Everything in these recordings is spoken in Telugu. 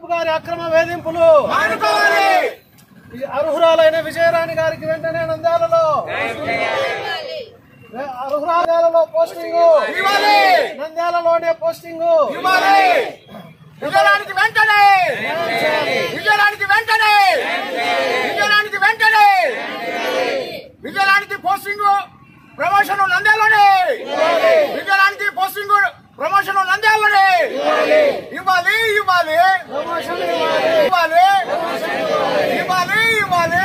బిషప్ గారి అక్రమ వేధింపులు ఈ అర్హురాలైన విజయరాణి గారికి వెంటనే నంద్యాలలో అర్హురాలలో పోస్టింగ్ నంద్యాలలోనే పోస్టింగ్ విజయానికి వెంటనే విజయానికి వెంటనే విజయానికి వెంటనే విజయానికి పోస్టింగ్ ప్రమోషన్ నంద్యాలనే విజయానికి పోస్టింగ్ ప్రమోషన్ నంద్యాలనే ఇవ్వాలి ఇవ్వాలి ఇవ్వాలి ఇవ్వాలి ఇవ్వాలి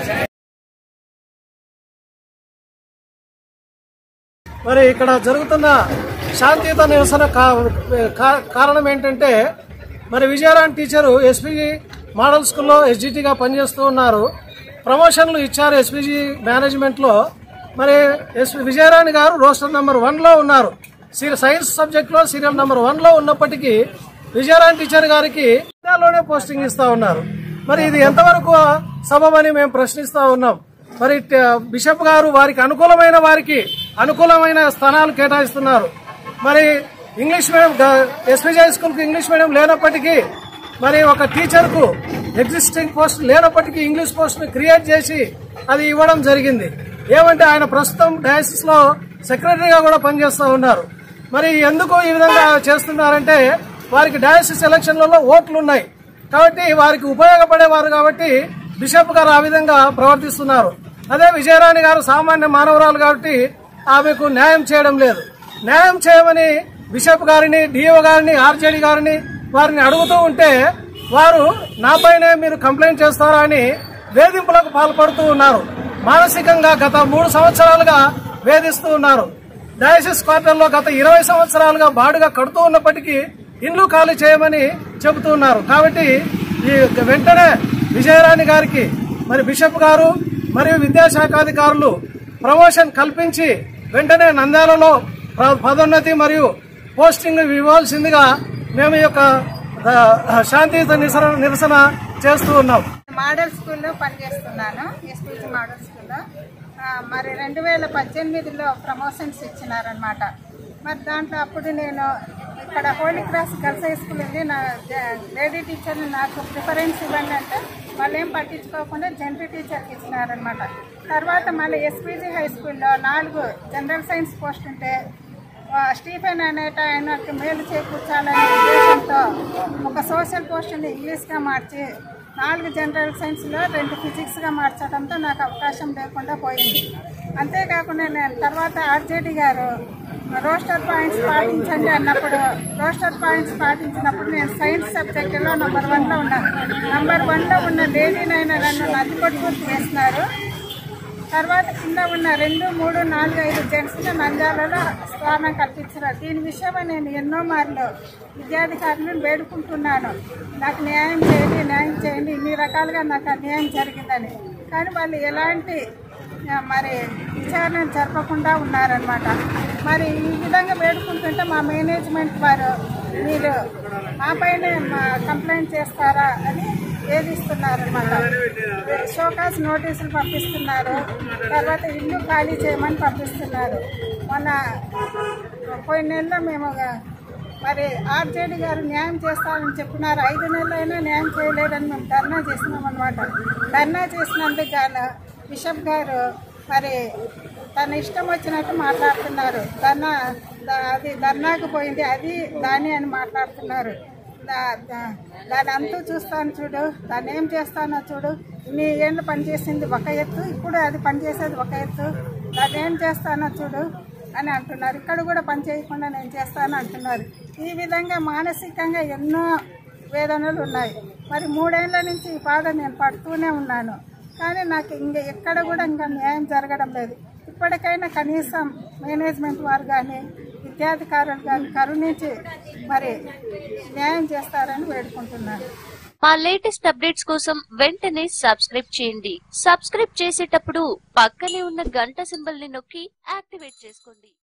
మరి ఇక్కడ జరుగుతున్న శాంతియుత నిరసన కా- కా- కారణం ఏంటంటే మరి విజయరాణి టీచరు ఎస్పీజీ మోడల్ స్కూల్లో ఎస్జిటిగా పనిచేస్తూ ఉన్నారు ప్రమోషన్లు ఇచ్చారు ఎస్పీజీ మేనేజ్మెంట్లో మరి ఎస్పీ విజయరాణి గారు రోస్టర్ నెంబర్ వన్లో ఉన్నారు సీ- సైన్స్ సబ్జెక్ట్లో సీరియల్ నెంబర్ వన్లో ఉన్నప్పటికీ విజయరాణి టీచర్ గారికి లోనే పోస్టింగ్ ఇస్తా ఉన్నారు మరి ఇది ఎంతవరకు సబబని మేము ప్రశ్నిస్తా ఉన్నాం మరి ట- బిషప్ గారు వారికి అనుకూలమైన వారికి అనుకూలమైన స్థానాలు కేటాయిస్తున్నారు మరి ఇంగ్లీష్ మీడియం ఎస్పీజీ హై స్కూల్కి ఇంగ్లీష్ మీడియం లేనప్పటికీ మరి ఒక టీచర్కు ఎగ్జిస్టింగ్ పోస్ట్ లేనప్పటికీ ఇంగ్లీష్ పోస్ట్ క్రియేట్ చేసి అది ఇవ్వడం జరిగింది ఏమంటే ఆయన ప్రస్తుతం డయాసిస్ లో సెక్రటరీగా కూడా పనిచేస్తూ ఉన్నారు మరి ఎందుకు ఈ విధంగా చేస్తున్నారంటే వారికి డయాసిస్ ఎలక్షన్లలో ఓట్లు ఉన్నాయి కాబట్టి వారికి ఉపయోగపడేవారు కాబట్టి బిషప్ గారు ఆ విధంగా ప్రవర్తిస్తున్నారు అదే విజయరాణి గారు సామాన్య మానవరాలు కాబట్టి ఆమెకు న్యాయం చేయడం లేదు న్యాయం చేయమని బిషప్ గారిని డిఓ గారిని ఆర్జేడీ గారిని వారిని అడుగుతూ ఉంటే వారు నాపైనే మీరు కంప్లైంట్ చేస్తారా అని వేధింపులకు పాల్పడుతూ ఉన్నారు మానసికంగా గత మూడు సంవత్సరాలుగా వేధిస్తూ ఉన్నారు డయాసిస్ క్వార్టర్లో గత ఇరవై సంవత్సరాలుగా బాడుగా కడుతూ ఉన్నప్పటికీ ఇండ్లు ఖాళీ చేయమని చెబుతూ ఉన్నారు కాబట్టి ఈ వెంటనే విజయరాణి గారికి మరి బిషప్ గారు మరియు విద్యాశాఖాధికారులు ప్రమోషన్ కల్పించి వెంటనే నంద్యాలలో ప్ర- పదోన్నతి మరియు పోస్టింగ్ ఇవ్వాల్సిందిగా మేము ఈ యొక్క ఆ, శాంతియుత నిరసన నిరసన చేస్తూ ఉన్నాం మోడల్ స్కూల్లో పనిచేస్తున్నాను ఎస్పీజీ మోడల్ స్కూల్లో ఆ, మరి రెండు వేల పద్దెనిమిదిలో ప్రమోషన్స్ ఇచ్చినారనమాట మరి దాంట్లో అప్పుడు నేను ఇక్కడ Holy Cross girls high school ఉంది నా జ- లేడీ టీచర్ని నాకు ప్రిఫరెన్స్ ఇవ్వండి అంటే వాళ్ళు ఏం పట్టించుకోకుండా జనరల్ టీచర్కి ఇచ్చినారనమాట తర్వాత మళ్ళీ ఎస్పీజీ హై స్కూల్లో నాలుగు జనరల్ సైన్స్ పోస్ట్ ఉంటే ఆ, స్టీఫెన్ అనేట ఆయనకి మేలు చేకూర్చాలనే ఉద్దేశంతో ఒక సోషల్ పోస్ట్ని ఇంగ్లీష్గా మార్చి నాలుగు జనరల్ సైన్స్లో రెండు ఫిజిక్స్గా మార్చడంతో నాకు అవకాశం లేకుండా పోయింది అంతేకాకుండా నేను తర్వాత ఆర్జేడీ గారు రోస్టర్ పాయింట్స్ పాటించండి అన్నప్పుడు రోస్టర్ పాయింట్స్ పాటించినప్పుడు నేను సైన్స్ సబ్జెక్టులో నంబర్ వన్లో ఉన్నాను నంబర్ వన్లో ఉన్న లేడీనైనా నన్ను నదికొట్టుకు చేసినారు తర్వాత కింద ఉన్న రెండు మూడు నాలుగు ఐదు జెంట్స్కి నంద్యాలలో స్థానం కల్పించారు దీని విషయమై నేను ఎన్నో మార్లు విద్యాధికారులను వేడుకుంటున్నాను నాకు న్యాయం చేయండి న్యాయం చేయండి ఇన్ని రకాలుగా నాకు అన్యాయం జరిగిందని కానీ వాళ్ళు ఎలాంటి ఆ, మరి విచారణ జరపకుండా ఉన్నారనమాట మరి ఈ విధంగా వేడుకుంటుంటే మా మేనేజ్మెంట్ వారు మీరు మా పైన కంప్లైంట్ చేస్తారా అని వేధిస్తున్నారనమాట షోకాస్ నోటీసులు పంపిస్తున్నారు తర్వాత ఇల్లు ఖాళీ చేయమని పంపిస్తున్నారు మొన్న పోయిన నెలలో మేము మరి ఆర్జేడీ గారు న్యాయం చేస్తారని చెప్పినారు ఐదు నెలలైనా న్యాయం చేయలేదని మేము ధర్నా చేసినాం అనమాట ధర్నా చేసినందుకు గాను బిషప్ గారు మరి తన ఇష్టం వచ్చినట్టు మాట్లాడుతున్నారు ధర్నా ద- అది ధర్నాకు పోయింది అది దాని అని మాట్లాడుతున్నారు దా- దా- దాని అంతూ చూస్తాను చూడు దాన్ని ఏం చేస్తానో చూడు ఇన్ని ఏళ్ళు పనిచేసింది ఒక ఎత్తు ఇప్పుడు అది పనిచేసేది ఒక ఎత్తు దాన్ని ఏం చేస్తానో చూడు అని అంటున్నారు ఇక్కడ కూడా పని చేయకుండా నేను చేస్తాను అంటున్నారు ఈ విధంగా మానసికంగా ఎన్నో వేదనలు ఉన్నాయి మరి మూడేళ్ల నుంచి ఈ బాధ నేను పడుతూనే ఉన్నాను కానీ నాకు ఇంక ఎక్కడ కూడా ఇంకా న్యాయం జరగడం లేదు ఇప్పటికైనా కనీసం మేనేజ్మెంట్ వారు కానీ విద్యాధికారులు కానీ కరుణించి మరి న్యాయం చేస్తారని వేడుకుంటున్నాను మా లేటెస్ట్ అప్డేట్స్ కోసం వెంటనే సబ్స్క్రైబ్ చేయండి సబ్స్క్రైబ్ చేసేటప్పుడు పక్కనే ఉన్న గంట సింబల్ ని నొక్కి యాక్టివేట్ చేసుకోండి